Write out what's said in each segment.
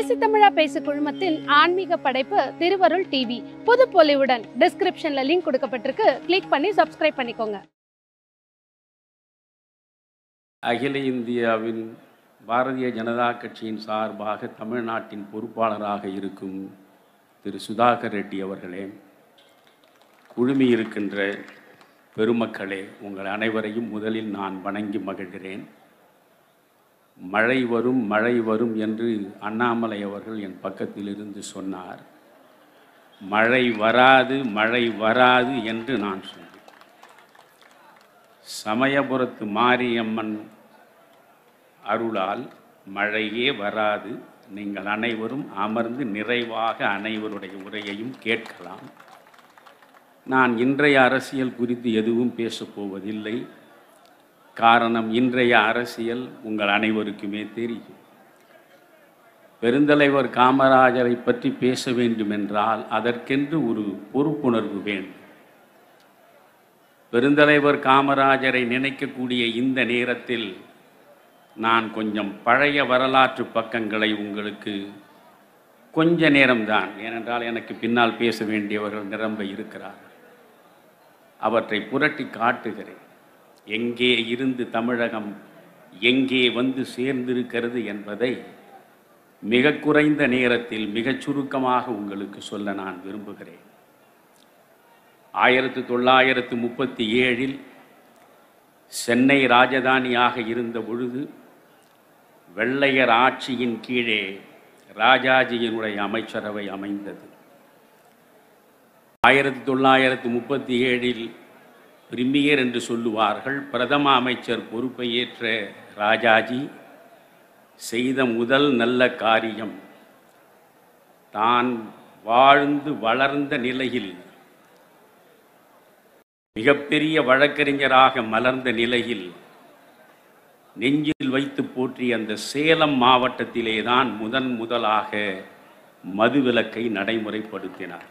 பேசி தமிழா பேசு குழுமத்தின் ஆன்மீக படைப்பு திருவருள் டிவி புது பொலிவுடன் டிஸ்கிரிப்ஷன்ல லிங்க் கொடுக்கப்பட்டிருக்கு கிளிக் பண்ணி சப்ஸ்கிரைப் பண்ணிக்கோங்க அகில இந்தியாவின் பாரதிய ஜனதா கட்சியின் சார்பாக தமிழ்நாட்டின் பொறுப்பாளராக இருக்கும் திரு சுதாகர் ரெட்டி அவர்களே குழுமி இருக்கின்ற பெருமக்களே உங்கள் அனைவரையும் முதலில் நான் வணங்கி மகிழ்கிறேன் மழை வரும் மழை வரும் என்று அண்ணாமலை அவர்கள் என் பக்கத்தில் இருந்து சொன்னார் மழை வராது மழை வராது என்று நான் சொன்னேன் சமயபுரத்து மாரியம்மன் அருளால் மழையே வராது நீங்கள் அனைவரும் அமர்ந்து நிறைவாக அனைவருடைய உரையையும் கேட்கலாம் நான் இன்றைய அரசியல் குறித்து எதுவும் பேசப் போவதில்லை காரணம் இன்றைய அரசியல் உங்கள் அனைவருக்குமே தெரியும் பெருந்தலைவர் காமராஜரை பற்றி பேச வேண்டுமென்றால் அதற்கென்று ஒரு பொறுப்புணர்வு வேண்டும் பெருந்தலைவர் காமராஜரை நினைக்கக்கூடிய இந்த நேரத்தில் நான் கொஞ்சம் பழைய வரலாற்று பக்கங்களை உங்களுக்கு கொஞ்ச நேரம்தான் ஏனென்றால் எனக்கு பின்னால் பேச வேண்டியவர்கள் நிரம்ப இருக்கிறார்கள் அவற்றை புரட்டி காட்டுகிறேன் எங்கே இருந்து தமிழகம் எங்கே வந்து சேர்ந்திருக்கிறது என்பதை மிக குறைந்த நேரத்தில் மிகச் சுருக்கமாக உங்களுக்கு சொல்ல நான் விரும்புகிறேன் ஆயிரத்து தொள்ளாயிரத்து முப்பத்தி ஏழில் சென்னை ராஜதானியாக இருந்த பொழுது வெள்ளையர் ஆட்சியின் கீழே ராஜாஜியினுடைய அமைச்சரவை அமைந்தது ஆயிரத்தி தொள்ளாயிரத்து முப்பத்தி ஏழில் பிரிமியர் என்று சொல்லுவார்கள் பிரதம அமைச்சர் பொறுப்பை ஏற்ற ராஜாஜி செய்த முதல் நல்ல காரியம் தான் வாழ்ந்து வளர்ந்த நிலையில் மிகப்பெரிய வழக்கறிஞராக மலர்ந்த நிலையில் நெஞ்சில் வைத்து போற்றி அந்த சேலம் மாவட்டத்திலே தான் முதன் முதலாக மதுவிலக்கை நடைமுறைப்படுத்தினார்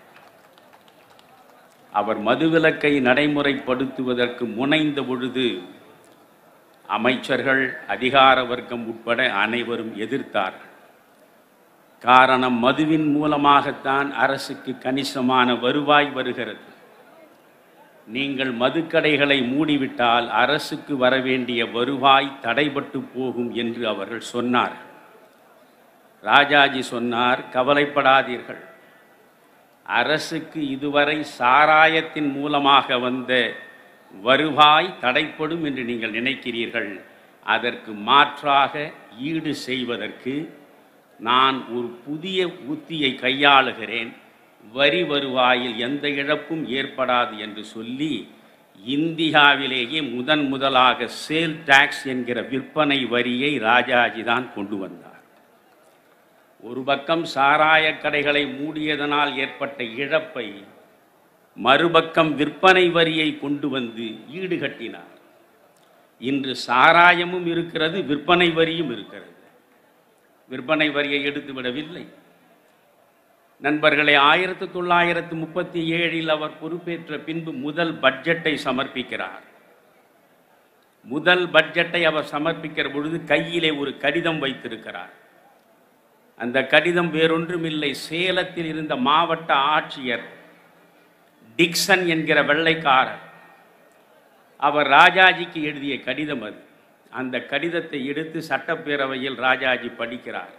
அவர் மதுவிலக்கை நடைமுறைப்படுத்துவதற்கு முனைந்த பொழுது அமைச்சர்கள் அதிகார வர்க்கம் உட்பட அனைவரும் எதிர்த்தார்கள் காரணம் மதுவின் மூலமாகத்தான் அரசுக்கு கணிசமான வருவாய் வருகிறது நீங்கள் மதுக்கடைகளை மூடிவிட்டால் அரசுக்கு வரவேண்டிய வருவாய் தடைபட்டு போகும் என்று அவர்கள் சொன்னார் ராஜாஜி சொன்னார் கவலைப்படாதீர்கள் அரசுக்கு இதுவரை சாராயத்தின் மூலமாக வந்த வருவாய் தடைப்படும் என்று நீங்கள் நினைக்கிறீர்கள் அதற்கு மாற்றாக ஈடு செய்வதற்கு நான் ஒரு புதிய உத்தியை கையாளுகிறேன் வரி வருவாயில் எந்த இழப்பும் ஏற்படாது என்று சொல்லி இந்தியாவிலேயே முதன் முதலாக சேல் டாக்ஸ் என்கிற விற்பனை வரியை ராஜாஜி தான் கொண்டு வந்தார் ஒரு பக்கம் சாராய கடைகளை மூடியதனால் ஏற்பட்ட இழப்பை மறுபக்கம் விற்பனை வரியை கொண்டு வந்து ஈடுகட்டினார் இன்று சாராயமும் இருக்கிறது விற்பனை வரியும் இருக்கிறது விற்பனை வரியை எடுத்து விடவில்லை நண்பர்களே ஆயிரத்தி தொள்ளாயிரத்து முப்பத்தி ஏழில் அவர் பொறுப்பேற்ற பின்பு முதல் பட்ஜெட்டை சமர்ப்பிக்கிறார் முதல் பட்ஜெட்டை அவர் சமர்ப்பிக்கிற பொழுது கையிலே ஒரு கடிதம் வைத்திருக்கிறார் அந்த கடிதம் வேறொன்றுமில்லை சேலத்தில் இருந்த மாவட்ட ஆட்சியர் டிக்சன் என்கிற வெள்ளைக்காரர் அவர் ராஜாஜிக்கு எழுதிய கடிதம் அது அந்த கடிதத்தை எடுத்து சட்டப்பேரவையில் ராஜாஜி படிக்கிறார்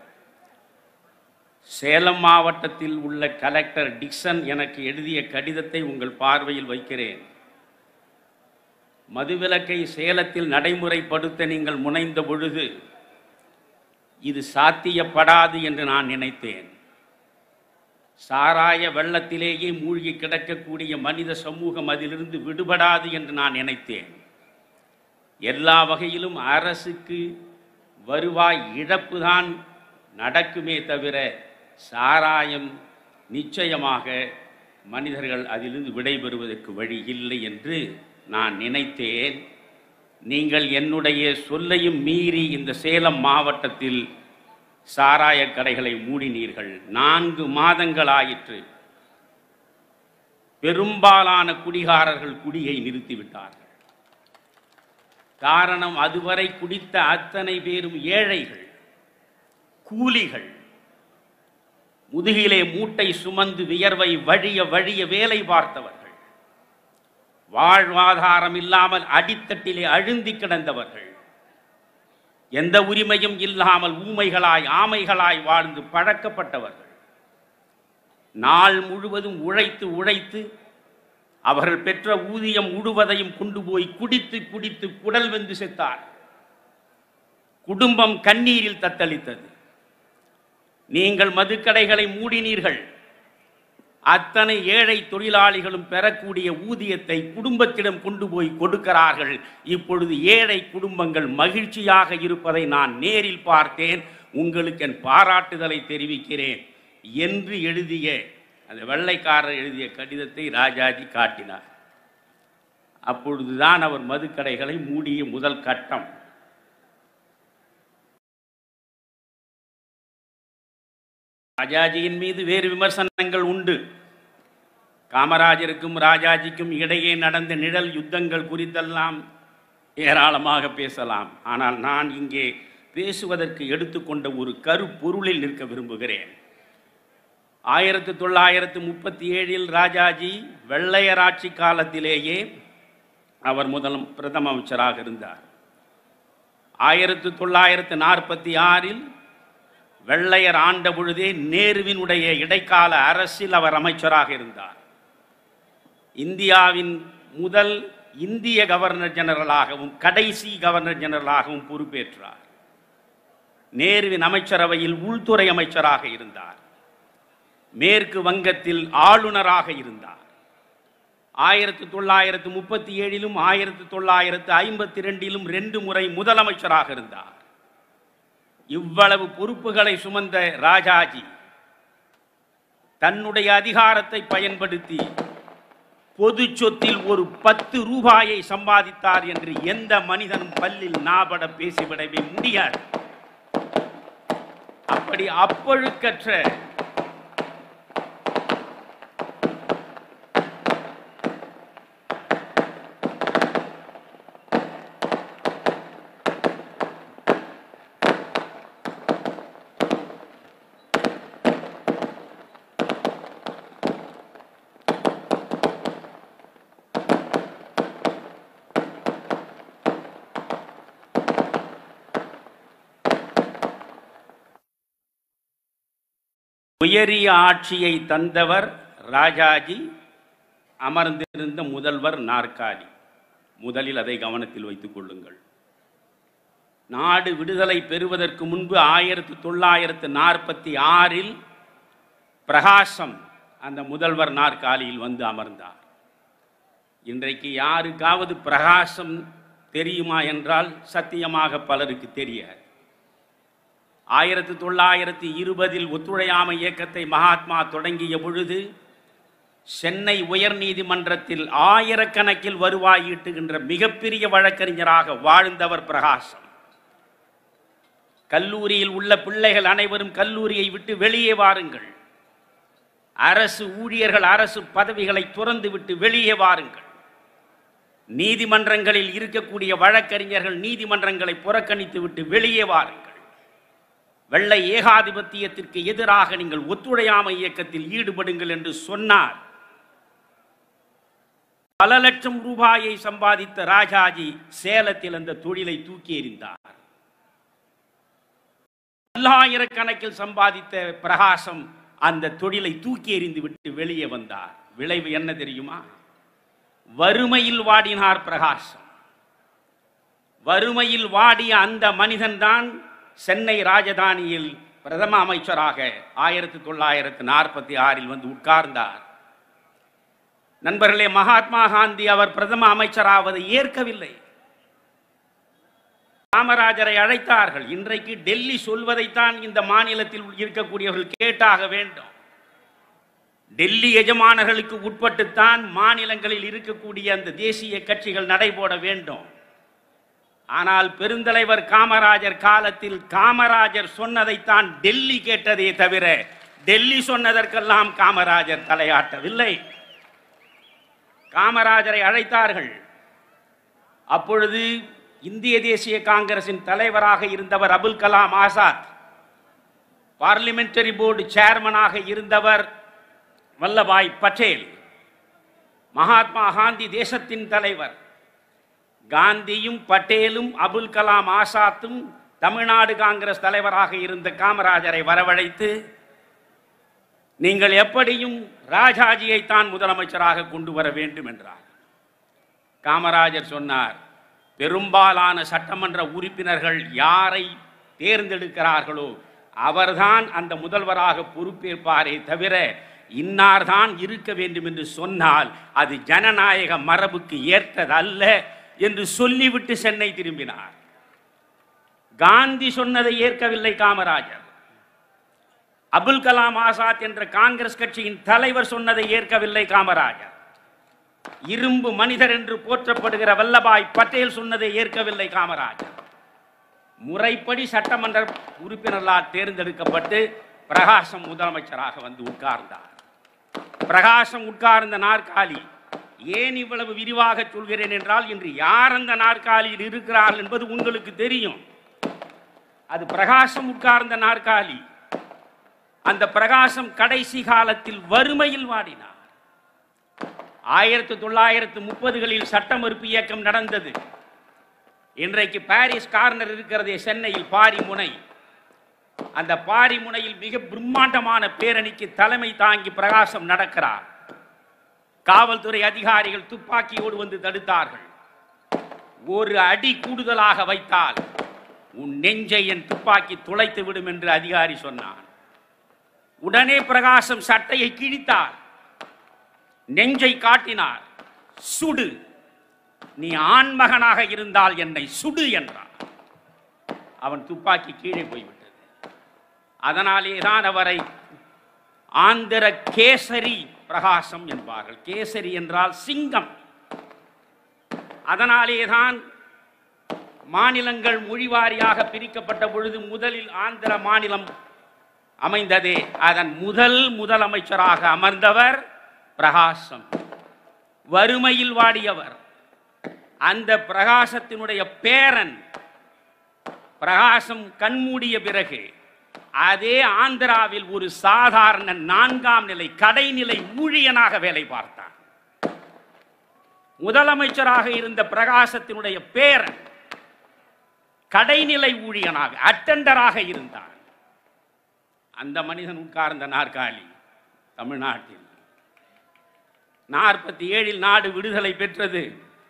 சேலம் மாவட்டத்தில் உள்ள கலெக்டர் டிக்சன் எனக்கு எழுதிய கடிதத்தை உங்கள் பார்வையில் வைக்கிறேன் மதுவிலக்கை சேலத்தில் நடைமுறைப்படுத்த நீங்கள் முனைந்த பொழுது இது சாத்தியப்படாது என்று நான் நினைத்தேன் சாராய வெள்ளத்திலேயே மூழ்கி கிடக்கக்கூடிய மனித சமூகம் அதிலிருந்து விடுபடாது என்று நான் நினைத்தேன் எல்லா வகையிலும் அரசுக்கு வருவாய் இழப்பு தான் நடக்குமே தவிர சாராயம் நிச்சயமாக மனிதர்கள் அதிலிருந்து விடைபெறுவதற்கு வழி இல்லை என்று நான் நினைத்தேன் நீங்கள் என்னுடைய சொல்லையும் மீறி இந்த சேலம் மாவட்டத்தில் சாராய கடைகளை மூடினீர்கள் நான்கு மாதங்கள் ஆயிற்று பெரும்பாலான குடிகாரர்கள் குடியை நிறுத்திவிட்டார்கள் காரணம் அதுவரை குடித்த அத்தனை பேரும் ஏழைகள் கூலிகள் முதுகிலே மூட்டை சுமந்து வியர்வை வழிய வழிய வேலை பார்த்தவர்கள் வாழ்வாதாரம் இல்லாமல் அடித்தட்டிலே அழுந்தி கிடந்தவர்கள் எந்த உரிமையும் இல்லாமல் ஊமைகளாய் ஆமைகளாய் வாழ்ந்து பழக்கப்பட்டவர்கள் நாள் முழுவதும் உழைத்து உழைத்து அவர்கள் பெற்ற ஊதியம் முழுவதையும் கொண்டு போய் குடித்து குடித்து குடல் வெந்து செத்தார் குடும்பம் கண்ணீரில் தத்தளித்தது நீங்கள் மதுக்கடைகளை மூடினீர்கள் அத்தனை ஏழை தொழிலாளிகளும் பெறக்கூடிய ஊதியத்தை குடும்பத்திடம் கொண்டு போய் கொடுக்கிறார்கள் இப்பொழுது ஏழை குடும்பங்கள் மகிழ்ச்சியாக இருப்பதை நான் நேரில் பார்த்தேன் உங்களுக்கு என் பாராட்டுதலை தெரிவிக்கிறேன் என்று எழுதிய அந்த வெள்ளைக்காரர் எழுதிய கடிதத்தை ராஜாஜி காட்டினார் அப்பொழுதுதான் அவர் மதுக்கடைகளை மூடிய முதல் கட்டம் ராஜாஜியின் மீது வேறு விமர்சனங்கள் உண்டு காமராஜருக்கும் ராஜாஜிக்கும் இடையே நடந்த நிழல் யுத்தங்கள் குறித்தெல்லாம் ஏராளமாக பேசலாம் ஆனால் நான் இங்கே பேசுவதற்கு எடுத்துக்கொண்ட ஒரு கருப்பொருளில் நிற்க விரும்புகிறேன் ஆயிரத்தி தொள்ளாயிரத்து முப்பத்தி ஏழில் ராஜாஜி வெள்ளையராட்சி காலத்திலேயே அவர் முதல் பிரதம அமைச்சராக இருந்தார் ஆயிரத்து தொள்ளாயிரத்து நாற்பத்தி ஆறில் வெள்ளையர் ஆண்ட பொழுதே நேருவினுடைய இடைக்கால அரசில் அவர் அமைச்சராக இருந்தார் இந்தியாவின் முதல் இந்திய கவர்னர் ஜெனரலாகவும் கடைசி கவர்னர் ஜெனரலாகவும் பொறுப்பேற்றார் நேருவின் அமைச்சரவையில் உள்துறை அமைச்சராக இருந்தார் மேற்கு வங்கத்தில் ஆளுநராக இருந்தார் ஆயிரத்தி தொள்ளாயிரத்து முப்பத்தி ஏழிலும் ஆயிரத்தி தொள்ளாயிரத்து ஐம்பத்தி ரெண்டிலும் ரெண்டு முறை முதலமைச்சராக இருந்தார் இவ்வளவு பொறுப்புகளை சுமந்த ராஜாஜி தன்னுடைய அதிகாரத்தை பயன்படுத்தி பொது சொத்தில் ஒரு பத்து ரூபாயை சம்பாதித்தார் என்று எந்த மனிதனும் பல்லில் நாபட பேசிவிடவே முடியாது அப்படி அப்பழுக்கற்ற உயரிய ஆட்சியை தந்தவர் ராஜாஜி அமர்ந்திருந்த முதல்வர் நாற்காலி முதலில் அதை கவனத்தில் வைத்துக் கொள்ளுங்கள் நாடு விடுதலை பெறுவதற்கு முன்பு ஆயிரத்தி தொள்ளாயிரத்து நாற்பத்தி ஆறில் பிரகாசம் அந்த முதல்வர் நாற்காலியில் வந்து அமர்ந்தார் இன்றைக்கு யாருக்காவது பிரகாசம் தெரியுமா என்றால் சத்தியமாக பலருக்கு தெரியாது ஆயிரத்தி தொள்ளாயிரத்தி இருபதில் ஒத்துழையாமை இயக்கத்தை மகாத்மா தொடங்கிய பொழுது சென்னை உயர்நீதிமன்றத்தில் ஆயிரக்கணக்கில் வருவாய் ஈட்டுகின்ற மிகப்பெரிய வழக்கறிஞராக வாழ்ந்தவர் பிரகாசம் கல்லூரியில் உள்ள பிள்ளைகள் அனைவரும் கல்லூரியை விட்டு வெளியே வாருங்கள் அரசு ஊழியர்கள் அரசு பதவிகளை துறந்து விட்டு வெளியே வாருங்கள் நீதிமன்றங்களில் இருக்கக்கூடிய வழக்கறிஞர்கள் நீதிமன்றங்களை புறக்கணித்து விட்டு வெளியே வாருங்கள் வெள்ளை ஏகாதிபத்தியத்திற்கு எதிராக நீங்கள் ஒத்துழையாமை இயக்கத்தில் ஈடுபடுங்கள் என்று சொன்னார் பல லட்சம் ரூபாயை சம்பாதித்த ராஜாஜி சேலத்தில் அந்த தொழிலை தூக்கி எறிந்தார் பல்லாயிரக்கணக்கில் சம்பாதித்த பிரகாசம் அந்த தொழிலை தூக்கி எறிந்து விட்டு வெளியே வந்தார் விளைவு என்ன தெரியுமா வறுமையில் வாடினார் பிரகாசம் வறுமையில் வாடிய அந்த மனிதன்தான் சென்னை ராஜதானியில் பிரதம அமைச்சராக ஆயிரத்தி தொள்ளாயிரத்து நாற்பத்தி ஆறில் வந்து உட்கார்ந்தார் நண்பர்களே மகாத்மா காந்தி அவர் பிரதம அமைச்சராவதை ஏற்கவில்லை காமராஜரை அழைத்தார்கள் இன்றைக்கு டெல்லி சொல்வதைத்தான் இந்த மாநிலத்தில் இருக்கக்கூடியவர்கள் கேட்டாக வேண்டும் டெல்லி எஜமானர்களுக்கு உட்பட்டுத்தான் மாநிலங்களில் இருக்கக்கூடிய அந்த தேசிய கட்சிகள் நடைபோட வேண்டும் ஆனால் பெருந்தலைவர் காமராஜர் காலத்தில் காமராஜர் சொன்னதைத்தான் டெல்லி கேட்டதே தவிர டெல்லி சொன்னதற்கெல்லாம் காமராஜர் தலையாட்டவில்லை காமராஜரை அழைத்தார்கள் அப்பொழுது இந்திய தேசிய காங்கிரசின் தலைவராக இருந்தவர் அபுல் கலாம் ஆசாத் பார்லிமெண்டரி போர்டு சேர்மனாக இருந்தவர் வல்லபாய் பட்டேல் மகாத்மா காந்தி தேசத்தின் தலைவர் காந்தியும் பட்டேலும் அபுல் கலாம் ஆசாத்தும் தமிழ்நாடு காங்கிரஸ் தலைவராக இருந்த காமராஜரை வரவழைத்து நீங்கள் எப்படியும் ராஜாஜியை தான் முதலமைச்சராக கொண்டு வர வேண்டும் என்றார் காமராஜர் சொன்னார் பெரும்பாலான சட்டமன்ற உறுப்பினர்கள் யாரை தேர்ந்தெடுக்கிறார்களோ அவர்தான் அந்த முதல்வராக பொறுப்பேற்பாரே தவிர இன்னார்தான் இருக்க வேண்டும் என்று சொன்னால் அது ஜனநாயக மரபுக்கு ஏற்றதல்ல என்று சொல்லிவிட்டு சென்னை திரும்பினார் காந்தி சொன்னதை ஏற்கவில்லை காமராஜர் அபுல் கலாம் ஆசாத் என்ற காங்கிரஸ் கட்சியின் தலைவர் சொன்னதை ஏற்கவில்லை காமராஜர் இரும்பு மனிதர் என்று போற்றப்படுகிற வல்லபாய் பட்டேல் சொன்னதை ஏற்கவில்லை காமராஜர் முறைப்படி சட்டமன்ற உறுப்பினர்களால் தேர்ந்தெடுக்கப்பட்டு பிரகாசம் முதலமைச்சராக வந்து உட்கார்ந்தார் பிரகாசம் உட்கார்ந்த நாற்காலி ஏன் இவ்வளவு விரிவாக சொல்கிறேன் என்றால் இன்று யார் அந்த நாற்காலியில் இருக்கிறார்கள் என்பது உங்களுக்கு தெரியும் அது பிரகாசம் உட்கார்ந்த நாற்காலி அந்த பிரகாசம் கடைசி காலத்தில் வறுமையில் வாடினார் ஆயிரத்தி தொள்ளாயிரத்து முப்பதுகளில் சட்ட மறுப்பு இயக்கம் நடந்தது இன்றைக்கு பாரிஸ் கார்னர் இருக்கிறதே சென்னையில் பாரி முனை அந்த பாரி முனையில் மிக பிரம்மாண்டமான பேரணிக்கு தலைமை தாங்கி பிரகாசம் நடக்கிறார் காவல்துறை அதிகாரிகள் துப்பாக்கியோடு வந்து தடுத்தார்கள் ஒரு அடி கூடுதலாக வைத்தால் உன் நெஞ்சை என் துப்பாக்கி துளைத்து விடும் என்று அதிகாரி சொன்னான் உடனே பிரகாசம் சட்டையை கிழித்தார் நெஞ்சை காட்டினார் சுடு நீ ஆண்மகனாக இருந்தால் என்னை சுடு என்றார் அவன் துப்பாக்கி கீழே போய்விட்டது அதனாலே தான் அவரை ஆந்திர கேசரி பிரகாசம் என்பார்கள் கேசரி என்றால் சிங்கம் அதனாலே தான் மாநிலங்கள் மொழிவாரியாக பிரிக்கப்பட்ட பொழுது முதலில் ஆந்திர மாநிலம் அமைந்ததே அதன் முதல் முதலமைச்சராக அமர்ந்தவர் பிரகாசம் வறுமையில் வாடியவர் அந்த பிரகாசத்தினுடைய பேரன் பிரகாசம் கண்மூடிய பிறகு அதே ஆந்திராவில் ஒரு சாதாரண நான்காம் நிலை கடைநிலை ஊழியனாக வேலை பார்த்தான் முதலமைச்சராக இருந்த பிரகாசத்தினுடைய பேரன் கடைநிலை ஊழியனாக அட்டண்டராக இருந்தான் அந்த மனிதன் உட்கார்ந்த நாற்காலி தமிழ்நாட்டில் நாற்பத்தி ஏழில் நாடு விடுதலை பெற்றது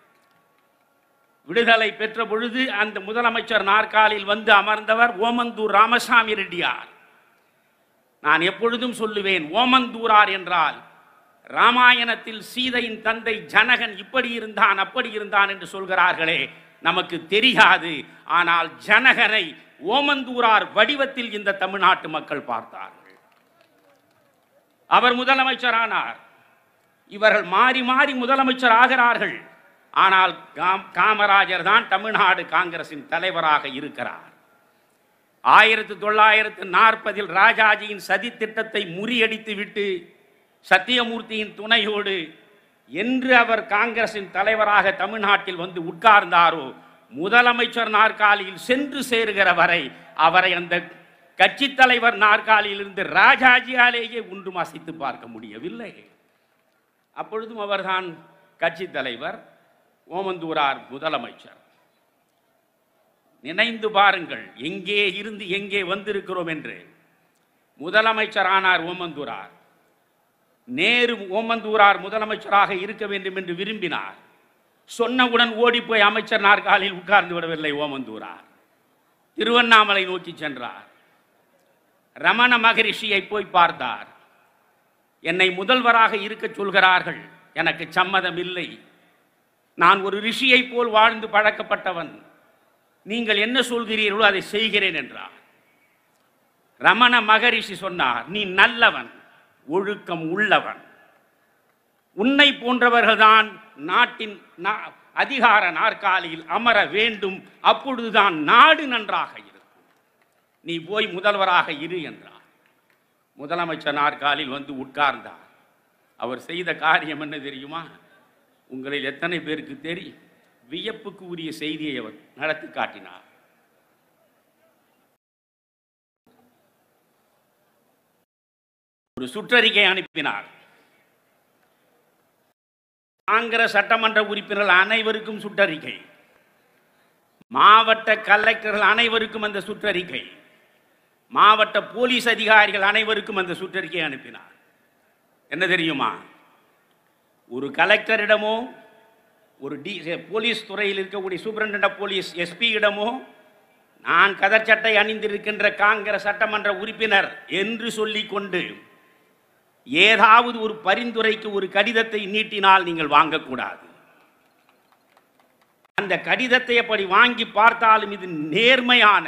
விடுதலை பெற்ற பொழுது அந்த முதலமைச்சர் நாற்காலில் வந்து அமர்ந்தவர் ஓமந்தூர் ராமசாமி ரெட்டியார் நான் எப்பொழுதும் சொல்லுவேன் ஓமந்தூரார் என்றால் ராமாயணத்தில் சீதையின் தந்தை ஜனகன் இப்படி இருந்தான் அப்படி இருந்தான் என்று சொல்கிறார்களே நமக்கு தெரியாது ஆனால் ஜனகனை ஓமந்தூரார் வடிவத்தில் இந்த தமிழ்நாட்டு மக்கள் பார்த்தார்கள் அவர் முதலமைச்சரானார் இவர்கள் மாறி மாறி முதலமைச்சர் ஆகிறார்கள் ஆனால் காம் காமராஜர் தான் தமிழ்நாடு காங்கிரசின் தலைவராக இருக்கிறார் ஆயிரத்தி தொள்ளாயிரத்து நாற்பதில் ராஜாஜியின் சதி திட்டத்தை முறியடித்து விட்டு சத்தியமூர்த்தியின் துணையோடு என்று அவர் காங்கிரசின் தலைவராக தமிழ்நாட்டில் வந்து உட்கார்ந்தாரோ முதலமைச்சர் நாற்காலியில் சென்று சேருகிற வரை அவரை அந்த கட்சி தலைவர் நாற்காலியிலிருந்து ராஜாஜியாலேயே உண்டு அசைத்து பார்க்க முடியவில்லை அப்பொழுதும் அவர்தான் கட்சி தலைவர் ஓமந்தூரார் முதலமைச்சர் நினைந்து பாருங்கள் எங்கே இருந்து எங்கே வந்திருக்கிறோம் என்று முதலமைச்சர் ஆனார் ஓமந்தூரார் நேரு ஓமந்தூரார் முதலமைச்சராக இருக்க வேண்டும் என்று விரும்பினார் சொன்னவுடன் ஓடிப்போய் அமைச்சர் நாற்காலில் உட்கார்ந்து விடவில்லை ஓமந்தூரார் திருவண்ணாமலை நோக்கி சென்றார் ரமண மகரிஷியை போய் பார்த்தார் என்னை முதல்வராக இருக்க சொல்கிறார்கள் எனக்கு சம்மதம் இல்லை நான் ஒரு ரிஷியைப் போல் வாழ்ந்து பழக்கப்பட்டவன் நீங்கள் என்ன சொல்கிறீர்களோ அதை செய்கிறேன் என்றார் ரமண மகரிஷி சொன்னார் நீ நல்லவன் ஒழுக்கம் உள்ளவன் உன்னை போன்றவர்கள்தான் நாட்டின் நா- அதிகார நாற்காலியில் அமர வேண்டும் அப்பொழுதுதான் நாடு நன்றாக இருக்கும் நீ போய் முதல்வராக இரு என்றார் முதலமைச்சர் நாற்காலில் வந்து உட்கார்ந்தார் அவர் செய்த காரியம் என்ன தெரியுமா உங்களில் எத்தனை பேருக்கு தெரியும் வியப்புக்கு உரிய செய்தியை அவர் நடத்தி காட்டினார் ஒரு சுற்றறிக்கை அனுப்பினார் காங்கிரஸ் சட்டமன்ற உறுப்பினர்கள் அனைவருக்கும் சுற்றறிக்கை மாவட்ட கலெக்டர்கள் அனைவருக்கும் அந்த சுற்றறிக்கை மாவட்ட போலீஸ் அதிகாரிகள் அனைவருக்கும் அந்த சுற்றறிக்கை அனுப்பினார் என்ன தெரியுமா ஒரு கலெக்டரிடமோ ஒரு டி போலீஸ் துறையில் இருக்கக்கூடிய சூப்பரண்ட் ஆஃப் போலீஸ் எஸ்பியிடமோ நான் கதர் சட்டை அணிந்திருக்கின்ற காங்கிரஸ் சட்டமன்ற உறுப்பினர் என்று சொல்லிக்கொண்டு ஏதாவது ஒரு பரிந்துரைக்கு ஒரு கடிதத்தை நீட்டினால் நீங்கள் வாங்கக்கூடாது அந்த கடிதத்தை அப்படி வாங்கி பார்த்தாலும் இது நேர்மையான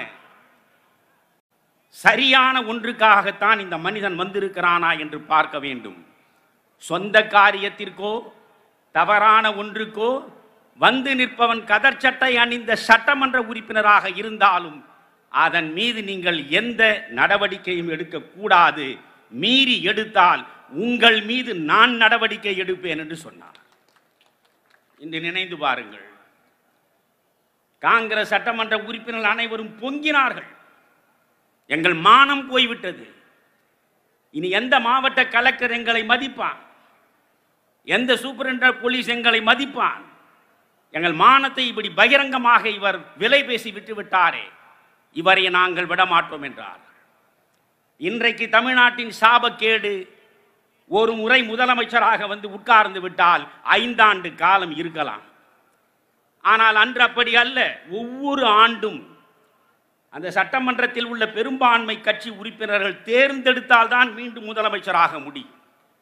சரியான ஒன்றுக்காகத்தான் இந்த மனிதன் வந்திருக்கிறானா என்று பார்க்க வேண்டும் சொந்த காரியத்திற்கோ தவறான ஒன்றுக்கோ வந்து நிற்பவன் கதர் சட்டை அணிந்த சட்டமன்ற உறுப்பினராக இருந்தாலும் அதன் மீது நீங்கள் எந்த நடவடிக்கையும் எடுக்கக்கூடாது மீறி எடுத்தால் உங்கள் மீது நான் நடவடிக்கை எடுப்பேன் என்று சொன்னார் இன்று நினைந்து பாருங்கள் காங்கிரஸ் சட்டமன்ற உறுப்பினர்கள் அனைவரும் பொங்கினார்கள் எங்கள் மானம் போய்விட்டது இனி எந்த மாவட்ட கலெக்டர் எங்களை மதிப்பான் எந்த சூப்பரண்டர் போலீஸ் எங்களை மதிப்பான் எங்கள் மானத்தை இப்படி பகிரங்கமாக இவர் விலை பேசி விட்டு விட்டாரே இவரை நாங்கள் விடமாட்டோம் என்றார் இன்றைக்கு தமிழ்நாட்டின் சாபக்கேடு ஒரு முறை முதலமைச்சராக வந்து உட்கார்ந்து விட்டால் ஐந்தாண்டு காலம் இருக்கலாம் ஆனால் அன்று அப்படி அல்ல ஒவ்வொரு ஆண்டும் அந்த சட்டமன்றத்தில் உள்ள பெரும்பான்மை கட்சி உறுப்பினர்கள் தேர்ந்தெடுத்தால் தான் மீண்டும் முதலமைச்சராக முடியும்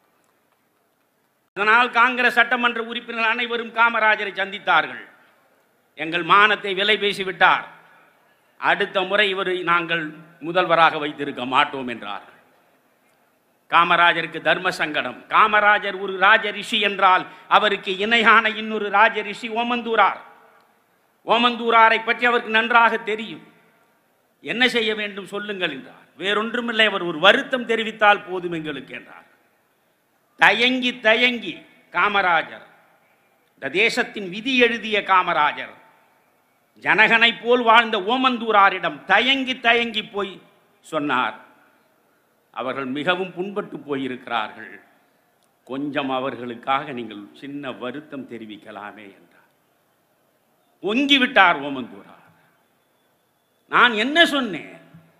அதனால் காங்கிரஸ் சட்டமன்ற உறுப்பினர்கள் அனைவரும் காமராஜரை சந்தித்தார்கள் எங்கள் மானத்தை விலை பேசிவிட்டார் அடுத்த முறை இவரை நாங்கள் முதல்வராக வைத்திருக்க மாட்டோம் என்றார்கள் காமராஜருக்கு தர்ம சங்கடம் காமராஜர் ஒரு ராஜ ரிஷி என்றால் அவருக்கு இணையான இன்னொரு ராஜ ரிஷி ஓமந்தூரார் ஓமந்தூராரை பற்றி அவருக்கு நன்றாக தெரியும் என்ன செய்ய வேண்டும் சொல்லுங்கள் என்றார் வேறொன்றுமில்லை அவர் ஒரு வருத்தம் தெரிவித்தால் போதும் எங்களுக்கு என்றார் தயங்கி தயங்கி காமராஜர் இந்த தேசத்தின் விதி எழுதிய காமராஜர் ஜனகனை போல் வாழ்ந்த ஓமந்தூராரிடம் தயங்கி தயங்கி போய் சொன்னார் அவர்கள் மிகவும் புண்பட்டு போயிருக்கிறார்கள் கொஞ்சம் அவர்களுக்காக நீங்கள் சின்ன வருத்தம் தெரிவிக்கலாமே என்றார் ஒங்கி விட்டார் ஓமந்தூரார் நான் என்ன சொன்னேன்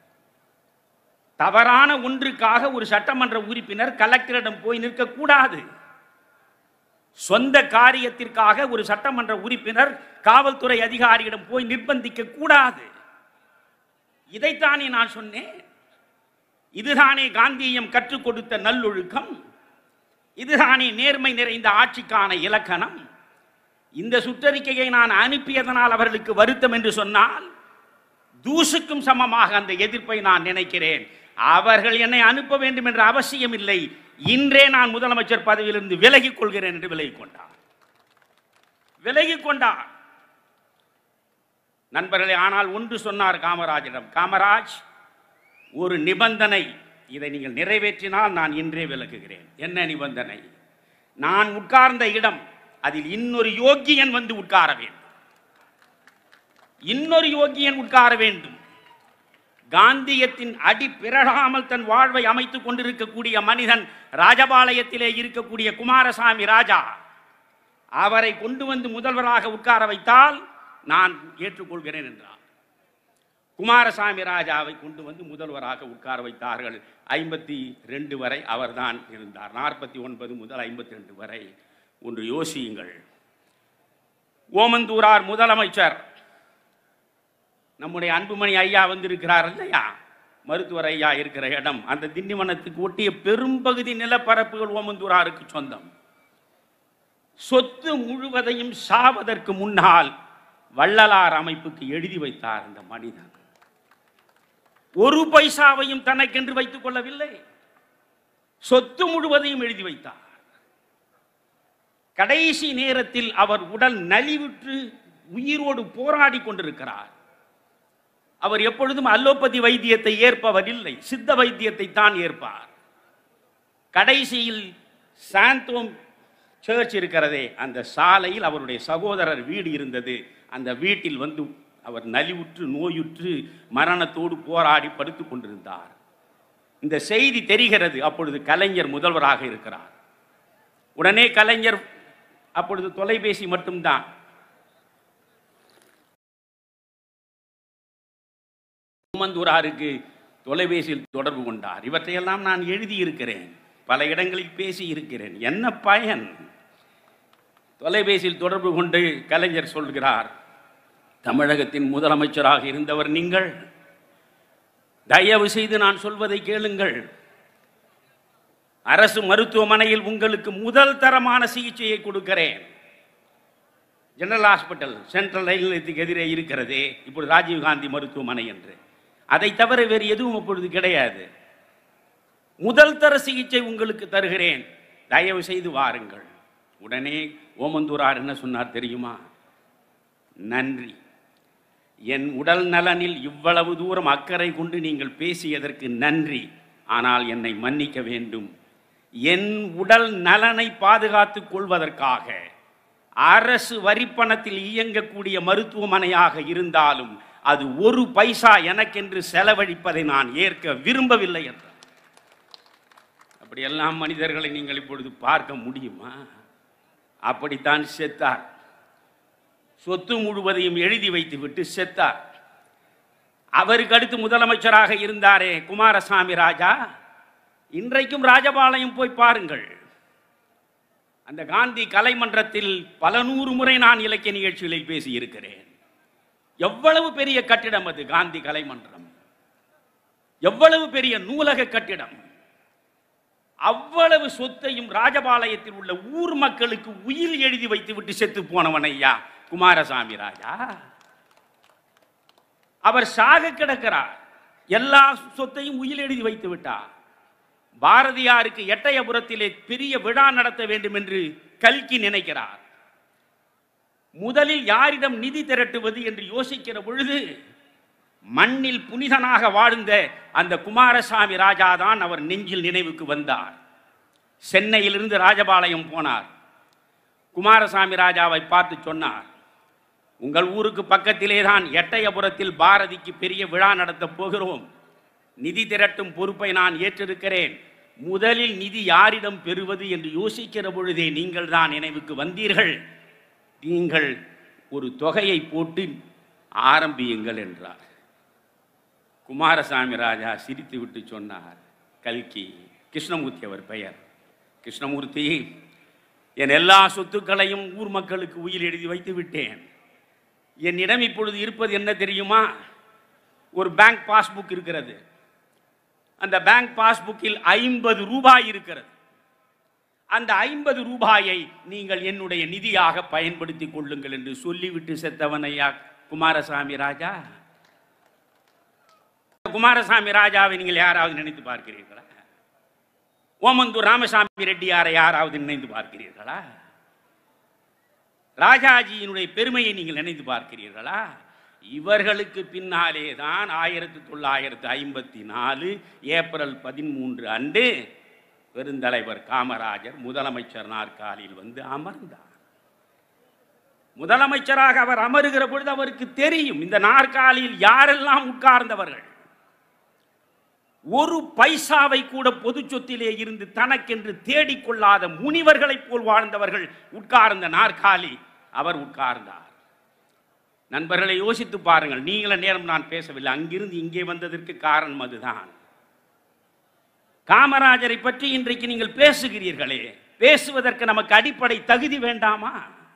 தவறான ஒன்றுக்காக ஒரு சட்டமன்ற உறுப்பினர் கலெக்டரிடம் போய் நிற்கக்கூடாது சொந்த காரியத்திற்காக ஒரு சட்டமன்ற உறுப்பினர் காவல்துறை அதிகாரியிடம் போய் நிர்பந்திக்க கூடாது இதைத்தானே நான் சொன்னேன் இதுதானே காந்தியம் கற்றுக் கொடுத்த நல்லொழுக்கம் இதுதானே நேர்மை நிறைந்த ஆட்சிக்கான இலக்கணம் இந்த சுற்றறிக்கையை நான் அனுப்பியதனால் அவர்களுக்கு வருத்தம் என்று சொன்னால் தூசுக்கும் சமமாக அந்த எதிர்ப்பை நான் நினைக்கிறேன் அவர்கள் என்னை அனுப்ப வேண்டும் என்ற அவசியம் இல்லை இன்றே நான் முதலமைச்சர் பதவியிலிருந்து விலகிக் கொள்கிறேன் என்று விலகிக் கொண்டார் விலகிக் கொண்டார் நண்பர்களே ஆனால் ஒன்று சொன்னார் காமராஜிடம் காமராஜ் ஒரு நிபந்தனை இதை நீங்கள் நிறைவேற்றினால் நான் இன்றே விலகுகிறேன் என்ன நிபந்தனை நான் உட்கார்ந்த இடம் அதில் இன்னொரு யோகியன் வந்து உட்கார வேண்டும் இன்னொரு யோகியன் உட்கார வேண்டும் காந்தியத்தின் அடி பிறழாமல் தன் வாழ்வை அமைத்துக் கொண்டிருக்கக்கூடிய மனிதன் ராஜபாளையத்திலே இருக்கக்கூடிய குமாரசாமி ராஜா அவரை கொண்டு வந்து முதல்வராக உட்கார வைத்தால் நான் ஏற்றுக்கொள்கிறேன் என்றார் குமாரசாமி ராஜாவை கொண்டு வந்து முதல்வராக உட்கார வைத்தார்கள் ஐம்பத்தி ரெண்டு வரை அவர்தான் இருந்தார் நாற்பத்தி ஒன்பது முதல் ஐம்பத்தி ரெண்டு வரை ஒன்று யோசியுங்கள் ஓமந்தூரார் முதலமைச்சர் நம்முடைய அன்புமணி ஐயா வந்திருக்கிறார் இல்லையா மருத்துவர் ஐயா இருக்கிற இடம் அந்த திண்டிவனத்துக்கு ஒட்டிய பெரும்பகுதி நிலப்பரப்புகள் ஓமந்தூராருக்கு சொந்தம் சொத்து முழுவதையும் சாவதற்கு முன்னால் வள்ளலார் அமைப்புக்கு எழுதி வைத்தார் இந்த மனிதன் ஒரு பைசாவையும் தனக்கென்று வைத்துக் கொள்ளவில்லை சொத்து முழுவதையும் எழுதி வைத்தார் கடைசி நேரத்தில் அவர் உடல் நலிவுற்று உயிரோடு போராடி கொண்டிருக்கிறார் அவர் எப்பொழுதும் அல்லோபதி வைத்தியத்தை ஏற்பவர் இல்லை சித்த வைத்தியத்தை தான் ஏற்பார் கடைசியில் சாந்தோம் சர்ச் இருக்கிறதே அந்த சாலையில் அவருடைய சகோதரர் வீடு இருந்தது அந்த வீட்டில் வந்து அவர் நலிவுற்று நோயுற்று மரணத்தோடு போராடி படுத்துக் கொண்டிருந்தார் இந்த செய்தி தெரிகிறது அப்பொழுது கலைஞர் முதல்வராக இருக்கிறார் உடனே கலைஞர் அப்பொழுது தொலைபேசி மட்டும்தான் ஓமந்தூராருக்கு தொலைபேசியில் தொடர்பு கொண்டார் இவற்றையெல்லாம் நான் எழுதியிருக்கிறேன் பல இடங்களில் பேசி இருக்கிறேன் என்ன பயன் தொலைபேசியில் தொடர்பு கொண்டு கலைஞர் சொல்கிறார் தமிழகத்தின் முதலமைச்சராக இருந்தவர் நீங்கள் தயவு செய்து நான் சொல்வதை கேளுங்கள் அரசு மருத்துவமனையில் உங்களுக்கு முதல் தரமான சிகிச்சையை கொடுக்கிறேன் ஜெனரல் ஹாஸ்பிட்டல் சென்ட்ரல் ரயில் நிலையத்துக்கு எதிரே இருக்கிறதே இப்பொழுது ராஜீவ்காந்தி மருத்துவமனை என்று அதை தவிர வேறு எதுவும் அப்பொழுது கிடையாது முதல் தர சிகிச்சை உங்களுக்கு தருகிறேன் தயவு செய்து வாருங்கள் உடனே ஓமந்தூரார் என்ன சொன்னார் தெரியுமா நன்றி என் உடல் நலனில் இவ்வளவு தூரம் அக்கறை கொண்டு நீங்கள் பேசியதற்கு நன்றி ஆனால் என்னை மன்னிக்க வேண்டும் என் உடல் நலனை பாதுகாத்துக் கொள்வதற்காக அரசு வரிப்பணத்தில் இயங்கக்கூடிய மருத்துவமனையாக இருந்தாலும் அது ஒரு பைசா எனக்கென்று செலவழிப்பதை நான் ஏற்க விரும்பவில்லை என்றார் அப்படியெல்லாம் மனிதர்களை நீங்கள் இப்பொழுது பார்க்க முடியுமா அப்படித்தான் செத்தார் சொத்து முழுவதையும் எழுதி வைத்துவிட்டு செத்தார் அவருக்கு அடுத்து முதலமைச்சராக இருந்தாரே குமாரசாமி ராஜா இன்றைக்கும் ராஜபாளையம் போய் பாருங்கள் அந்த காந்தி கலைமன்றத்தில் பல நூறு முறை நான் இலக்கிய நிகழ்ச்சிகளில் பேசியிருக்கிறேன் எவ்வளவு பெரிய கட்டிடம் அது காந்தி கலைமன்றம் எவ்வளவு பெரிய நூலக கட்டிடம் அவ்வளவு சொத்தையும் ராஜபாளையத்தில் உள்ள ஊர் மக்களுக்கு உயிர் எழுதி வைத்து விட்டு செத்து போனவன் ஐயா குமாரசாமி ராஜா அவர் சாக கிடக்கிறார் எல்லா சொத்தையும் உயிர் எழுதி வைத்து விட்டார் பாரதியாருக்கு எட்டயபுரத்திலே பெரிய விழா நடத்த வேண்டும் என்று கல்கி நினைக்கிறார் முதலில் யாரிடம் நிதி திரட்டுவது என்று யோசிக்கிற பொழுது மண்ணில் புனிதனாக வாழ்ந்த அந்த குமாரசாமி ராஜா தான் அவர் நெஞ்சில் நினைவுக்கு வந்தார் சென்னையிலிருந்து ராஜபாளையம் போனார் குமாரசாமி ராஜாவை பார்த்து சொன்னார் உங்கள் ஊருக்கு பக்கத்திலே தான் எட்டயபுரத்தில் பாரதிக்கு பெரிய விழா நடத்தப் போகிறோம் நிதி திரட்டும் பொறுப்பை நான் ஏற்றிருக்கிறேன் முதலில் நிதி யாரிடம் பெறுவது என்று யோசிக்கிற பொழுதே நீங்கள் தான் நினைவுக்கு வந்தீர்கள் நீங்கள் ஒரு தொகையை போட்டு ஆரம்பியுங்கள் என்றார் குமாரசாமி ராஜா சிரித்து விட்டு சொன்னார் கல்கி கிருஷ்ணமூர்த்தி அவர் பெயர் கிருஷ்ணமூர்த்தி என் எல்லா சொத்துக்களையும் ஊர் மக்களுக்கு உயிர் எழுதி வைத்து விட்டேன் என்னிடம் இப்பொழுது இருப்பது என்ன தெரியுமா ஒரு பேங்க் பாஸ்புக் இருக்கிறது அந்த பேங்க் பாஸ்புக்கில் ஐம்பது ரூபாய் இருக்கிறது அந்த ஐம்பது ரூபாயை நீங்கள் என்னுடைய நிதியாக பயன்படுத்திக் கொள்ளுங்கள் என்று சொல்லிவிட்டு செத்தவனையா குமாரசாமி ராஜா குமாரசாமி ராஜாவை நீங்கள் யாராவது நினைத்து பார்க்கிறீர்களா ஓமந்தூர் ராமசாமி ரெட்டியாரை யாராவது நினைத்து பார்க்கிறீர்களா ராஜாஜியினுடைய பெருமையை நீங்கள் நினைத்து பார்க்கிறீர்களா இவர்களுக்கு பின்னாலே தான் ஆயிரத்தி தொள்ளாயிரத்து ஐம்பத்தி நாலு ஏப்ரல் பதிமூன்று அன்று பெருந்தலைவர் காமராஜர் முதலமைச்சர் நாற்காலியில் வந்து அமர்ந்தார் முதலமைச்சராக அவர் அமருகிற பொழுது அவருக்கு தெரியும் இந்த நாற்காலியில் யாரெல்லாம் உட்கார்ந்தவர்கள் ஒரு பைசாவை கூட பொது சொத்திலே இருந்து தனக்கென்று தேடிக்கொள்ளாத முனிவர்களைப் போல் வாழ்ந்தவர்கள் உட்கார்ந்த நாற்காலி அவர் உட்கார்ந்தார் நண்பர்களை யோசித்து பாருங்கள் நீங்கள நேரம் நான் பேசவில்லை அங்கிருந்து இங்கே வந்ததற்கு காரணம் அதுதான் காமராஜரை பற்றி இன்றைக்கு நீங்கள் பேசுகிறீர்களே பேசுவதற்கு நமக்கு அடிப்படை தகுதி வேண்டாமா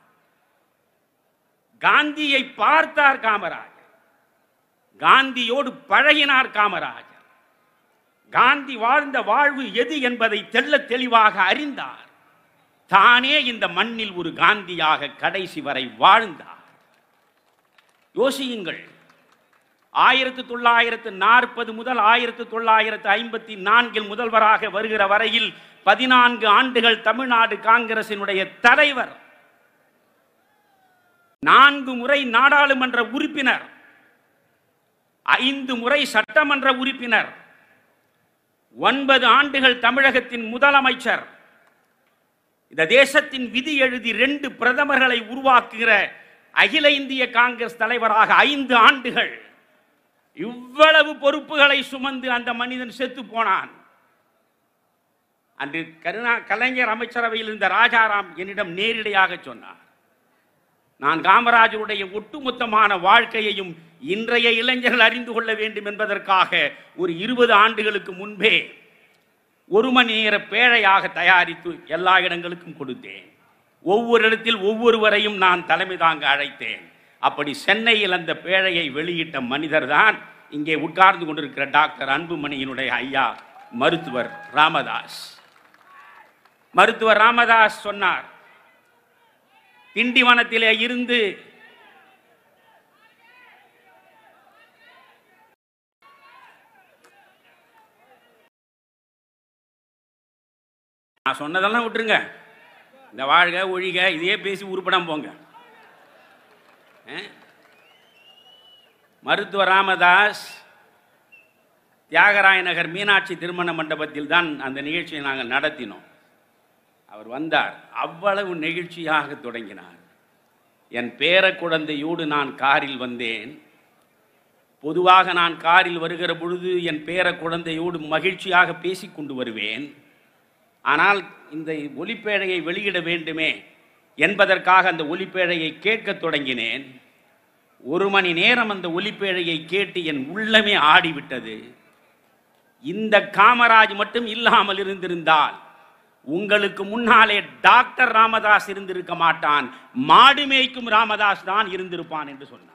காந்தியை பார்த்தார் காமராஜர் காந்தியோடு பழகினார் காமராஜர் காந்தி வாழ்ந்த வாழ்வு எது என்பதை தெள்ள தெளிவாக அறிந்தார் தானே இந்த மண்ணில் ஒரு காந்தியாக கடைசி வரை வாழ்ந்தார் யோசியுங்கள் ஆயிரத்து தொள்ளாயிரத்து நாற்பது முதல் ஆயிரத்து தொள்ளாயிரத்து ஐம்பத்தி நான்கில் முதல்வராக வருகிற வரையில் பதினான்கு ஆண்டுகள் தமிழ்நாடு காங்கிரசினுடைய தலைவர் நான்கு முறை நாடாளுமன்ற உறுப்பினர் ஐந்து முறை சட்டமன்ற உறுப்பினர் ஒன்பது ஆண்டுகள் தமிழகத்தின் முதலமைச்சர் இந்த தேசத்தின் விதி எழுதி ரெண்டு பிரதமர்களை உருவாக்குகிற அகில இந்திய காங்கிரஸ் தலைவராக ஐந்து ஆண்டுகள் இவ்வளவு பொறுப்புகளை சுமந்து அந்த மனிதன் செத்து போனான் அன்று கருணா கலைஞர் அமைச்சரவையில் இருந்த ராஜாராம் என்னிடம் நேரடியாக சொன்னார் நான் காமராஜருடைய ஒட்டுமொத்தமான வாழ்க்கையையும் இன்றைய இளைஞர்கள் அறிந்து கொள்ள வேண்டும் என்பதற்காக ஒரு இருபது ஆண்டுகளுக்கு முன்பே ஒரு மணி நேர பேழையாக தயாரித்து எல்லா இடங்களுக்கும் கொடுத்தேன் ஒவ்வொரு இடத்தில் ஒவ்வொருவரையும் நான் தலைமை தாங்க அழைத்தேன் அப்படி சென்னையில் அந்த பேழையை வெளியிட்ட மனிதர் தான் இங்கே உட்கார்ந்து கொண்டிருக்கிற டாக்டர் அன்புமணியினுடைய ஐயா மருத்துவர் ராமதாஸ் மருத்துவர் ராமதாஸ் சொன்னார் திண்டிவனத்திலே இருந்து நான் சொன்னதெல்லாம் விட்டுருங்க இந்த வாழ்க ஒழிக இதையே பேசி உருப்படாம போங்க ஆ? மருத்துவர் ராமதாஸ் தியாகராய நகர் மீனாட்சி திருமண மண்டபத்தில் தான் அந்த நிகழ்ச்சியை நாங்கள் நடத்தினோம் அவர் வந்தார் அவ்வளவு நெகிழ்ச்சியாக தொடங்கினார் என் பேர குழந்தையோடு நான் காரில் வந்தேன் பொதுவாக நான் காரில் வருகிற பொழுது என் பேர குழந்தையோடு மகிழ்ச்சியாக பேசிக் கொண்டு வருவேன் ஆனால் இந்த ஒலிப்பேழையை வெளியிட வேண்டுமே என்பதற்காக அந்த ஒலிப்பேழையை கேட்கத் தொடங்கினேன் ஒரு மணி நேரம் அந்த ஒலிப்பேழையை கேட்டு என் உள்ளமே ஆடிவிட்டது இந்த காமராஜ் மட்டும் இல்லாமல் இருந்திருந்தால் உங்களுக்கு முன்னாலே டாக்டர் ராமதாஸ் இருந்திருக்க மாட்டான் மாடு மேய்க்கும் ராமதாஸ் தான் இருந்திருப்பான் என்று சொன்னார்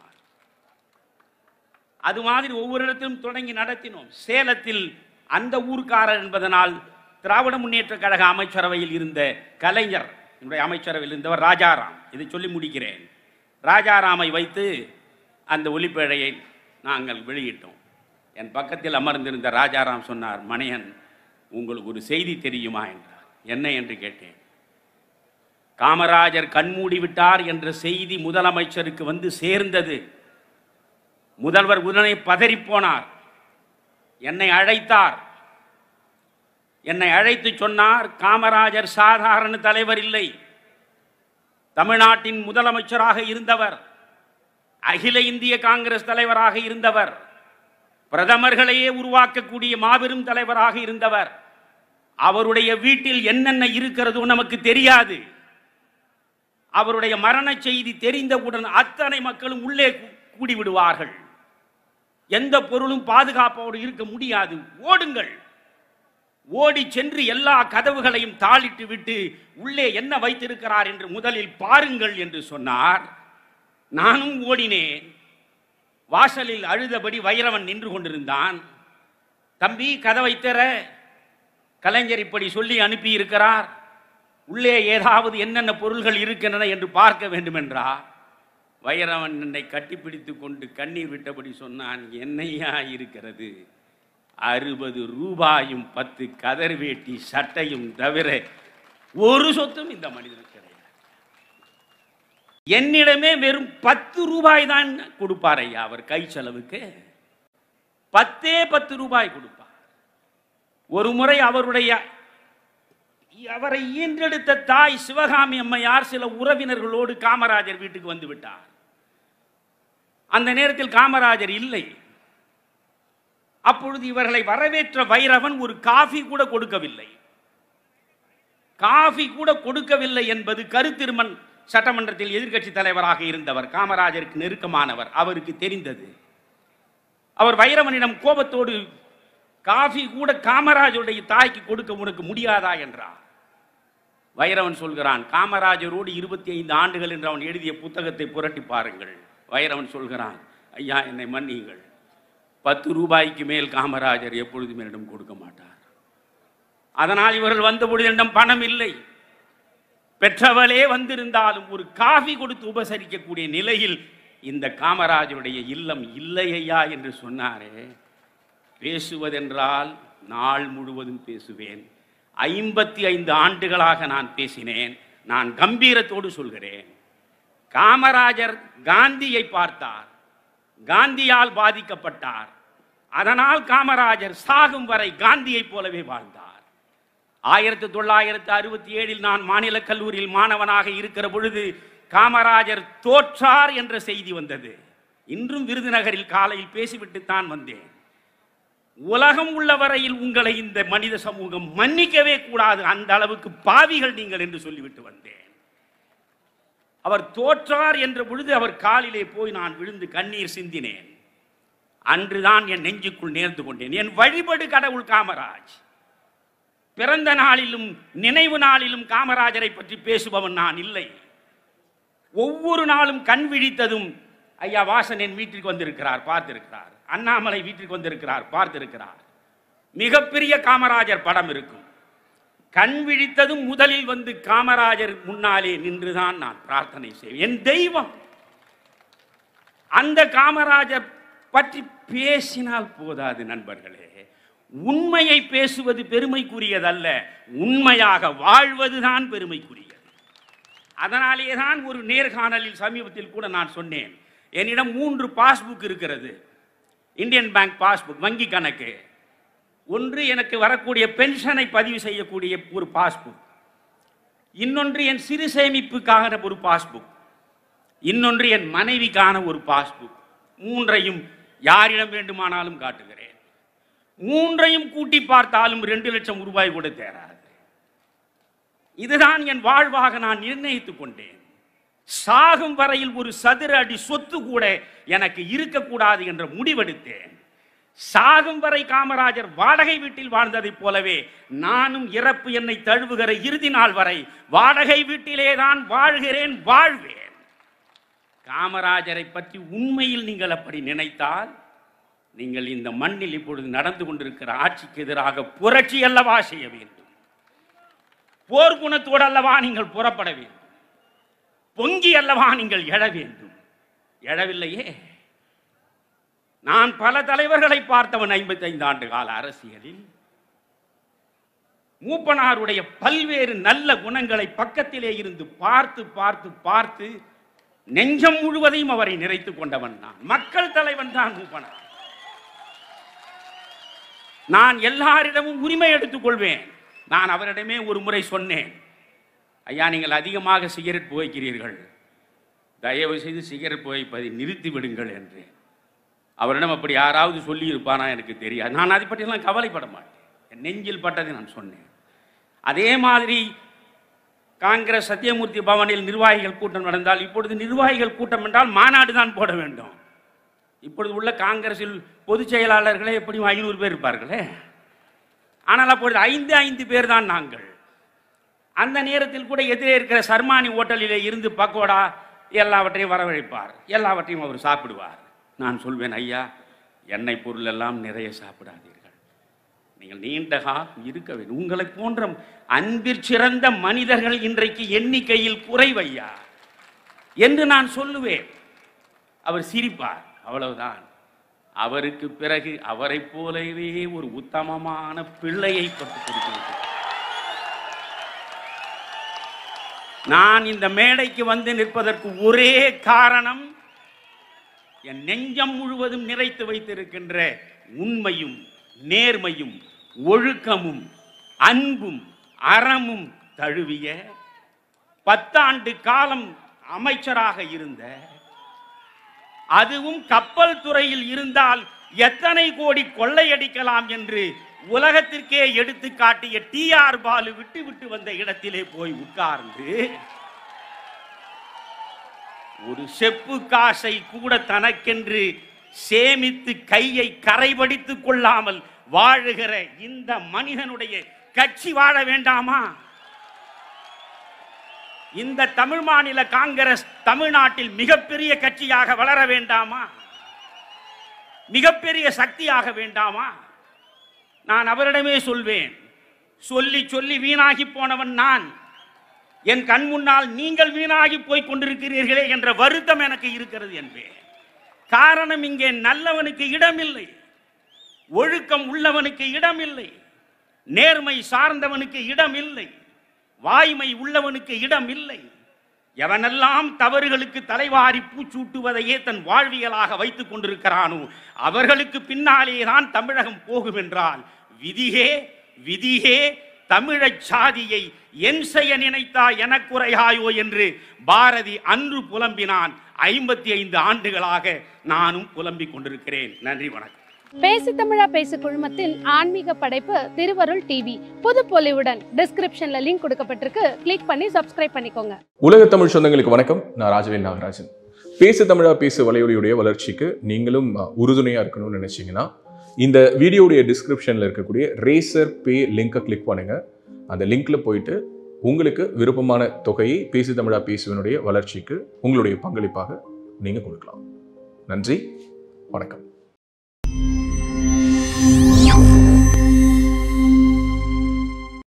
அது மாதிரி ஒவ்வொரு இடத்திலும் தொடங்கி நடத்தினோம் சேலத்தில் அந்த ஊர்க்காரர் என்பதனால் திராவிட முன்னேற்ற கழக அமைச்சரவையில் இருந்த கலைஞர் என்னுடைய அமைச்சரவையில் இருந்தவர் ராஜாராம் இதை சொல்லி முடிக்கிறேன் ராஜாராமை வைத்து அந்த ஒலிப்பேழையை நாங்கள் வெளியிட்டோம் என் பக்கத்தில் அமர்ந்திருந்த ராஜாராம் சொன்னார் மணியன் உங்களுக்கு ஒரு செய்தி தெரியுமா என்றார் என்ன என்று கேட்டேன் காமராஜர் கண்மூடி விட்டார் என்ற செய்தி முதலமைச்சருக்கு வந்து சேர்ந்தது முதல்வர் உடனே பதறிப்போனார் என்னை அழைத்தார் என்னை அழைத்து சொன்னார் காமராஜர் சாதாரண தலைவர் இல்லை தமிழ்நாட்டின் முதலமைச்சராக இருந்தவர் அகில இந்திய காங்கிரஸ் தலைவராக இருந்தவர் பிரதமர்களையே உருவாக்கக்கூடிய மாபெரும் தலைவராக இருந்தவர் அவருடைய வீட்டில் என்னென்ன இருக்கிறதோ நமக்கு தெரியாது அவருடைய மரண செய்தி தெரிந்தவுடன் அத்தனை மக்களும் உள்ளே கூ- கூடி விடுவார்கள் எந்த பொருளும் பாதுகாப்போடு இருக்க முடியாது ஓடுங்கள் ஓடி சென்று எல்லா கதவுகளையும் தாளிட்டு விட்டு உள்ளே என்ன வைத்திருக்கிறார் என்று முதலில் பாருங்கள் என்று சொன்னார் நானும் ஓடினேன் வாசலில் அழுதபடி வைரவன் நின்று கொண்டிருந்தான் தம்பி கதவை திற கலைஞர் இப்படி சொல்லி அனுப்பி இருக்கிறார் உள்ளே ஏதாவது என்னென்ன பொருள்கள் இருக்கின்றன என்று பார்க்க வேண்டும் என்றார் வைரவன் என்னை கட்டிப்பிடித்து கொண்டு கண்ணீர் விட்டபடி சொன்னான் என்னையா இருக்கிறது அறுபது ரூபாயும் பத்து கதர் வேட்டி சட்டையும் தவிர ஒரு சொத்தும் இந்த மனிதனுக்கு கிடையாது என்னிடமே வெறும் பத்து ரூபாய் தான் கொடுப்பார் ஐயா அவர் கை செலவுக்கு பத்தே பத்து ரூபாய் கொடுப்பார் ஒரு முறை அவருடைய அவரை ஈன்றெடுத்த தாய் சிவகாமி அம்மையார் சில உறவினர்களோடு காமராஜர் வீட்டுக்கு வந்து விட்டார் அந்த நேரத்தில் காமராஜர் இல்லை அப்பொழுது இவர்களை வரவேற்ற வைரவன் ஒரு காஃபி கூட கொடுக்கவில்லை காஃபி கூட கொடுக்கவில்லை என்பது கருத்திருமன் சட்டமன்றத்தில் எதிர்க்கட்சி தலைவராக இருந்தவர் காமராஜருக்கு நெருக்கமானவர் அவருக்கு தெரிந்தது அவர் வைரவனிடம் கோபத்தோடு காஃபி கூட காமராஜருடைய தாய்க்கு கொடுக்க உனக்கு முடியாதா என்றார் வைரவன் சொல்கிறான் காமராஜரோடு இருபத்தி ஐந்து ஆண்டுகள் என்று அவன் எழுதிய புத்தகத்தை புரட்டி பாருங்கள் வைரவன் சொல்கிறான் ஐயா என்னை மன்னியுங்கள் பத்து ரூபாய்க்கு மேல் காமராஜர் எப்பொழுதும் என்னிடம் கொடுக்க மாட்டார் அதனால் இவர்கள் வந்தபொழுது என்னிடம் பணம் இல்லை பெற்றவளே வந்திருந்தாலும் ஒரு காஃபி கொடுத்து உபசரிக்கக்கூடிய நிலையில் இந்த காமராஜருடைய இல்லம் இல்லையா என்று சொன்னாரே பேசுவதென்றால் நாள் முழுவதும் பேசுவேன் ஐம்பத்தி ஐந்து ஆண்டுகளாக நான் பேசினேன் நான் கம்பீரத்தோடு சொல்கிறேன் காமராஜர் காந்தியை பார்த்தார் காந்தியால் பாதிக்கப்பட்டார் அதனால் காமராஜர் சாகும் வரை காந்தியைப் போலவே வாழ்ந்தார் ஆயிரத்தி தொள்ளாயிரத்தி அறுபத்தி ஏழில் நான் மாநில கல்லூரியில் மாணவனாக இருக்கிற பொழுது காமராஜர் தோற்றார் என்ற செய்தி வந்தது இன்றும் விருதுநகரில் காலையில் பேசிவிட்டு தான் வந்தேன் உலகம் உள்ள வரையில் உங்களை இந்த மனித சமூகம் மன்னிக்கவே கூடாது அந்த அளவுக்கு பாவிகள் நீங்கள் என்று சொல்லிவிட்டு வந்தேன் அவர் தோற்றார் என்ற பொழுது அவர் காலிலே போய் நான் விழுந்து கண்ணீர் சிந்தினேன் அன்றுதான் என் நெஞ்சுக்குள் நேர்ந்து கொண்டேன் என் வழிபடு கடவுள் காமராஜ் பிறந்த நாளிலும் நினைவு நாளிலும் காமராஜரை பற்றி பேசுபவன் நான் இல்லை ஒவ்வொரு நாளும் கண் விழித்ததும் ஐயா வாசன் என் வீட்டிற்கு வந்திருக்கிறார் பார்த்திருக்கிறார் அண்ணாமலை வீட்டிற்கு வந்திருக்கிறார் பார்த்திருக்கிறார் மிகப்பெரிய காமராஜர் படம் இருக்கும் கண் விழித்ததும் முதலில் வந்து காமராஜர் முன்னாலே நின்றுதான் நான் பிரார்த்தனை செய்வேன் என் தெய்வம் அந்த காமராஜர் பற்றி பேசினால் போதாது நண்பர்களே உண்மையை பேசுவது பெருமைக்குரியதல்ல உண்மையாக வாழ்வதுதான் பெருமைக்குரியது அதனாலே தான் ஒரு நேர்காணலில் சமீபத்தில் கூட நான் சொன்னேன் என்னிடம் மூன்று பாஸ்புக் இருக்கிறது இந்தியன் பேங்க் பாஸ்புக் வங்கி கணக்கு ஒன்று எனக்கு வரக்கூடிய பென்ஷனை பதிவு செய்யக்கூடிய ஒரு பாஸ்புக் இன்னொன்று என் சிறு சேமிப்புக்கான ஒரு பாஸ்புக் இன்னொன்று என் மனைவிக்கான ஒரு பாஸ்புக் மூன்றையும் யாரிடம் வேண்டுமானாலும் காட்டுகிறேன் மூன்றையும் கூட்டி பார்த்தாலும் ரெண்டு லட்சம் ரூபாய் கூட தேராது இதுதான் என் வாழ்வாக நான் நிர்ணயித்துக் கொண்டேன் சாகும் வரையில் ஒரு சதுர அடி சொத்து கூட எனக்கு இருக்கக்கூடாது என்ற முடிவெடுத்தேன் சாகும் வரை காமராஜர் வாடகை வீட்டில் வாழ்ந்ததைப் போலவே நானும் இறப்பு என்னை தழுவுகிற இறுதி நாள் வரை வாடகை வீட்டிலே தான் வாழ்கிறேன் வாழ்வேன் காமராஜரை பற்றி உண்மையில் நீங்கள் அப்படி நினைத்தால் நீங்கள் இந்த மண்ணில் இப்பொழுது நடந்து கொண்டிருக்கிற ஆட்சிக்கு எதிராக புரட்சி அல்லவா செய்ய வேண்டும் போர்க்குணத்தோடு அல்லவா நீங்கள் புறப்பட வேண்டும் பொங்கி அல்லவா நீங்கள் எழ வேண்டும் எழவில்லையே நான் பல தலைவர்களை பார்த்தவன் ஐம்பத்தைந்து ஆண்டு கால அரசியலில் மூப்பனாருடைய பல்வேறு நல்ல குணங்களை பக்கத்திலே இருந்து பார்த்து பார்த்து பார்த்து நெஞ்சம் முழுவதையும் அவரை நிறைத்துக் கொண்டவன் நான் மக்கள் தலைவன் தான் மூப்பனார் நான் எல்லாரிடமும் உரிமை எடுத்துக் கொள்வேன் நான் அவரிடமே ஒரு முறை சொன்னேன் ஐயா நீங்கள் அதிகமாக சிகரெட் புகைக்கிறீர்கள் தயவு செய்து சிகரெட் புகைப்பதை நிறுத்தி விடுங்கள் என்று அவரிடம் அப்படி யாராவது சொல்லி இருப்பானா எனக்கு தெரியாது நான் அதை பற்றியெல்லாம் கவலைப்பட மாட்டேன் என் நெஞ்சில் பட்டதை நான் சொன்னேன் அதே மாதிரி காங்கிரஸ் சத்தியமூர்த்தி பவனில் நிர்வாகிகள் கூட்டம் நடந்தால் இப்பொழுது நிர்வாகிகள் கூட்டம் என்றால் மாநாடு தான் போட வேண்டும் இப்பொழுது உள்ள காங்கிரஸில் பொதுச் செயலாளர்களே எப்படியும் ஐநூறு பேர் இருப்பார்களே ஆனால் அப்பொழுது ஐந்து ஐந்து பேர் தான் நாங்கள் அந்த நேரத்தில் கூட எதிரே இருக்கிற சர்மானி ஹோட்டலிலே இருந்து பக்கோடா எல்லாவற்றையும் வரவழைப்பார் எல்லாவற்றையும் அவர் சாப்பிடுவார் நான் சொல்வேன் ஐயா எண்ணெய் பொருள் எல்லாம் நிறைய சாப்பிடாதீர்கள் நீங்கள் நீண்ட காலம் இருக்க வேண்டும் உங்களை போன்ற அன்பிற் சிறந்த மனிதர்கள் இன்றைக்கு எண்ணிக்கையில் குறைவையா என்று நான் சொல்லுவேன் அவர் சிரிப்பார் அவ்வளவுதான் அவருக்கு பிறகு அவரைப் போலவே ஒரு உத்தமமான பிள்ளையை பட்டு கொடுக்கிறது நான் இந்த மேடைக்கு வந்து நிற்பதற்கு ஒரே காரணம் என் நெஞ்சம் முழுவதும் நிறைத்து வைத்திருக்கின்ற உண்மையும் நேர்மையும் ஒழுக்கமும் அன்பும் அறமும் தழுவிய பத்தாண்டு காலம் அமைச்சராக இருந்த அதுவும் கப்பல் துறையில் இருந்தால் எத்தனை கோடி கொள்ளையடிக்கலாம் என்று உலகத்திற்கே எடுத்து காட்டிய டி ஆர் பாலு விட்டு விட்டு வந்த இடத்திலே போய் உட்கார்ந்து ஒரு செப்பு காசை கூட தனக்கென்று சேமித்து கையை கரைபடித்துக் கொள்ளாமல் வாழுகிற இந்த மனிதனுடைய கட்சி வாழ வேண்டாமா இந்த தமிழ் மாநில காங்கிரஸ் தமிழ்நாட்டில் மிகப்பெரிய கட்சியாக வளர வேண்டாமா மிகப்பெரிய சக்தியாக வேண்டாமா நான் அவரிடமே சொல்வேன் சொல்லி சொல்லி வீணாகி போனவன் நான் என் கண் முன்னால் நீங்கள் வீணாகி போய் கொண்டிருக்கிறீர்களே என்ற வருத்தம் எனக்கு இருக்கிறது என்பேன் காரணம் இங்கே நல்லவனுக்கு இடமில்லை ஒழுக்கம் உள்ளவனுக்கு இடமில்லை நேர்மை சார்ந்தவனுக்கு இடமில்லை வாய்மை உள்ளவனுக்கு இடம் இல்லை எவனெல்லாம் தவறுகளுக்கு தலைவாரி பூச்சூட்டுவதையே தன் வாழ்வியலாக வைத்துக் கொண்டிருக்கிறானோ அவர்களுக்கு பின்னாலே தான் தமிழகம் போகும் என்றால் விதியே விதியே தமிழச் சாதியை என் செய்ய நினைத்தா எனக்குறையாயோ என்று பாரதி அன்று புலம்பினான் ஐம்பத்தி ஐந்து ஆண்டுகளாக நானும் புலம்பிக் கொண்டிருக்கிறேன் நன்றி வணக்கம் பேசி தமிழா பேசு குழுமத்தின் ஆன்மீக படைப்பு திருவருள் டிவி புது பொலிவுடன் டிஸ்கிரிப்ஷன்ல லிங்க் கொடுக்கப்பட்டிருக்கு கிளிக் பண்ணி சப்ஸ்கிரைப் பண்ணிக்கோங்க உலக தமிழ் சொந்தங்களுக்கு வணக்கம் நான் ராஜவேல் நாகராஜன் பேசு தமிழா பேசு வலையொலியுடைய வளர்ச்சிக்கு நீங்களும் அஹ், உறுதுணையா இருக்கணும்னு நினைச்சீங்கன்னா இந்த வீடியோடைய டிஸ்கிரிப்ஷன்ல இருக்கக்கூடிய ரேசர் பே லிங்கை கிளிக் பண்ணுங்க அந்த லிங்க்ல போயிட்டு உங்களுக்கு விருப்பமான தொகையை பேசு தமிழா பேசுவனுடைய வளர்ச்சிக்கு உங்களுடைய பங்களிப்பாக நீங்க கொடுக்கலாம் நன்றி வணக்கம்